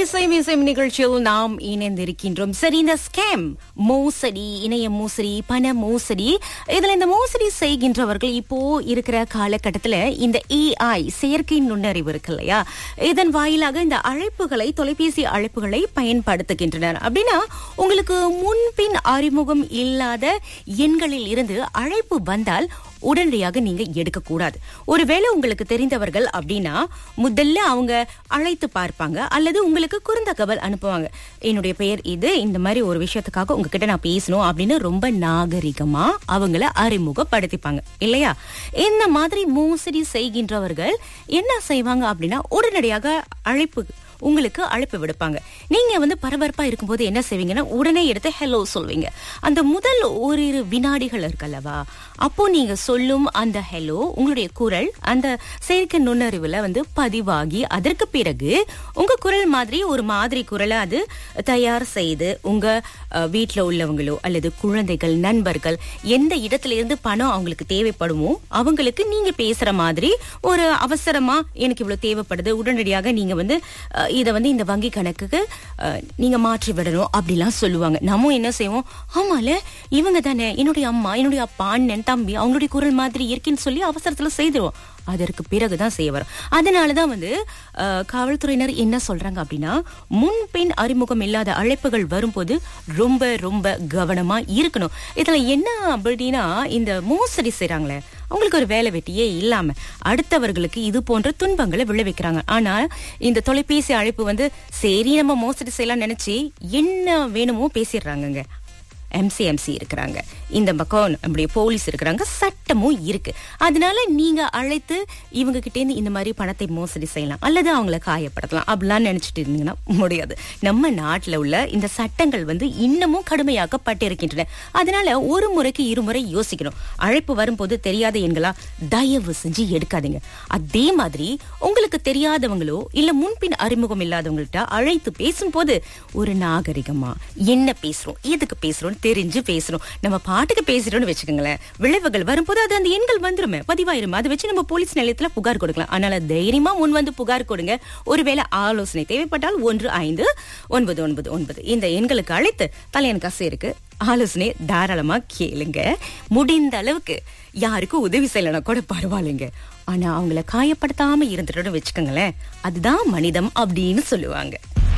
இசையும் இசையும் நிகழ்ச்சியில் நாம் இணைந்திருக்கின்றோம் சரி இந்த ஸ்கேம் மோசடி இணைய மோசடி பண மோசடி இதுல இந்த மோசடி செய்கின்றவர்கள் இப்போ இருக்கிற காலகட்டத்துல இந்த ஏஐ செயற்கை நுண்ணறிவு இருக்கு இல்லையா இதன் வாயிலாக இந்த அழைப்புகளை தொலைபேசி அழைப்புகளை பயன்படுத்துகின்றனர் அப்படின்னா உங்களுக்கு முன்பின் அறிமுகம் இல்லாத எண்களில் இருந்து அழைப்பு வந்தால் உடனடியாக நீங்க எடுக்க கூடாது ஒருவேளை உங்களுக்கு தெரிந்தவர்கள் அப்படின்னா முதல்ல அவங்க அழைத்து பார்ப்பாங்க அல்லது உங்களுக்கு குறுந்தகவல் அனுப்புவாங்க என்னுடைய பெயர் இது இந்த மாதிரி ஒரு விஷயத்துக்காக உங்ககிட்ட நான் பேசணும் அப்படின்னு ரொம்ப நாகரிகமா அவங்கள அறிமுகப்படுத்திப்பாங்க இல்லையா இந்த மாதிரி மோசடி செய்கின்றவர்கள் என்ன செய்வாங்க அப்படின்னா உடனடியாக அழைப்பு உங்களுக்கு அழைப்பு விடுப்பாங்க நீங்க வந்து பரபரப்பா இருக்கும்போது என்ன செய்வீங்கன்னா உடனே எடுத்து ஹலோ சொல்வீங்க அந்த முதல் ஓரிரு வினாடிகள் இருக்கல்லவா அப்போ நீங்க சொல்லும் அந்த ஹலோ உங்களுடைய குரல் அந்த செயற்கை நுண்ணறிவுல வந்து பதிவாகி அதற்கு பிறகு உங்க குரல் மாதிரி ஒரு மாதிரி குரலை அது தயார் செய்து உங்க அஹ், வீட்ல உள்ளவங்களோ அல்லது குழந்தைகள் நண்பர்கள் எந்த இடத்துல இருந்து பணம் அவங்களுக்கு தேவைப்படுமோ அவங்களுக்கு நீங்க பேசுற மாதிரி ஒரு அவசரமா எனக்கு இவ்வளவு தேவைப்படுது உடனடியாக நீங்க வந்து அஹ், இத வந்து இந்த வங்கி கணக்குக்கு அஹ், நீங்க மாற்றி விடணும் அப்படிலாம் சொல்லுவாங்க நம்ம என்ன செய்வோம் ஆமால இவங்க தானே என்னுடைய அம்மா என்னுடைய அப்பா அண்ணன் தம்பி அவங்களுடைய குரல் மாதிரி இருக்குன்னு சொல்லி அவசரத்துல செய்திருவோம் அதற்கு பிறகுதான் செய்ய வரும் அதனாலதான் வந்து அஹ், காவல்துறையினர் என்ன சொல்றாங்க அப்படின்னா முன்பின் அறிமுகம் இல்லாத அழைப்புகள் வரும்போது ரொம்ப ரொம்ப கவனமா இருக்கணும் இதுல என்ன அப்படின்னா இந்த மோசடி செய்றாங்களே அவங்களுக்கு ஒரு வேலை வெட்டியே இல்லாம அடுத்தவர்களுக்கு இது போன்ற துன்பங்களை விளைவிக்கிறாங்க ஆனா இந்த தொலைபேசி அழைப்பு வந்து சரி நம்ம மோசடி செய்யலாம் நினைச்சு என்ன வேணுமோ பேசிடுறாங்கங்க எம்சிஎம்சி இருக்கிறாங்க இந்த பக்கம் நம்முடைய போலீஸ் இருக்கிறாங்க சட்டமும் இருக்கு அதனால நீங்க அழைத்து இவங்க கிட்ட இருந்து இந்த மாதிரி பணத்தை மோசடி செய்யலாம் அல்லது அவங்கள காயப்படுத்தலாம் அப்படிலாம் நினைச்சிட்டு இருந்தீங்கன்னா முடியாது நம்ம நாட்டுல உள்ள இந்த சட்டங்கள் வந்து இன்னமும் கடுமையாக்கப்பட்டிருக்கின்றன அதனால ஒரு முறைக்கு இருமுறை யோசிக்கணும் அழைப்பு வரும்போது தெரியாத எண்களா தயவு செஞ்சு எடுக்காதீங்க அதே மாதிரி உங்களுக்கு தெரியாதவங்களோ இல்ல முன்பின் அறிமுகம் இல்லாதவங்கள்ட்ட அழைத்து பேசும்போது ஒரு நாகரிகமா என்ன பேசுறோம் எதுக்கு பேசுறோம் தெரிஞ்சு பேசணும் நம்ம பாட்டுக்கு பேசுறோம்னு வச்சுக்கோங்களேன் விளைவுகள் வரும்போது அது அந்த எண்கள் வந்துருமே பதிவாயிருமே அதை வச்சு நம்ம போலீஸ் நிலையத்துல புகார் கொடுக்கலாம் அதனால தைரியமா முன் வந்து புகார் கொடுங்க ஒருவேளை ஆலோசனை தேவைப்பட்டால் ஒன்று ஐந்து ஒன்பது ஒன்பது ஒன்பது இந்த எண்களுக்கு அழைத்து தலையன் கசை இருக்கு ஆலோசனை தாராளமா கேளுங்க முடிந்த அளவுக்கு யாருக்கும் உதவி செய்யலனா கூட பரவாயில்லைங்க ஆனா அவங்கள காயப்படுத்தாம இருந்துட்டோம்னு வச்சுக்கோங்களேன் அதுதான் மனிதம் அப்படின்னு சொல்லுவாங்க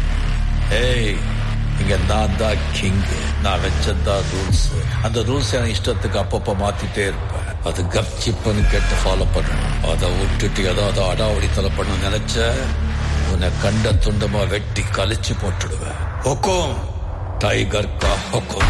ஏய் இங்க நான் தான் கிங் நான் வச்சதான் ரூல்ஸ் அந்த ரூல்ஸ் என் இஷ்டத்துக்கு அப்பப்ப மாத்திட்டே இருப்பேன் அது கப்சிப்புன்னு கேட்டு ஃபாலோ பண்ணணும் அதை விட்டுட்டு ஏதாவது அடாவடித்தலை பண்ண நினைச்ச உன்னை கண்ட துண்டமா வெட்டி கழிச்சு போட்டுடுவேன் ஹொக்கோம் டைகர் கா ஹொக்கோம்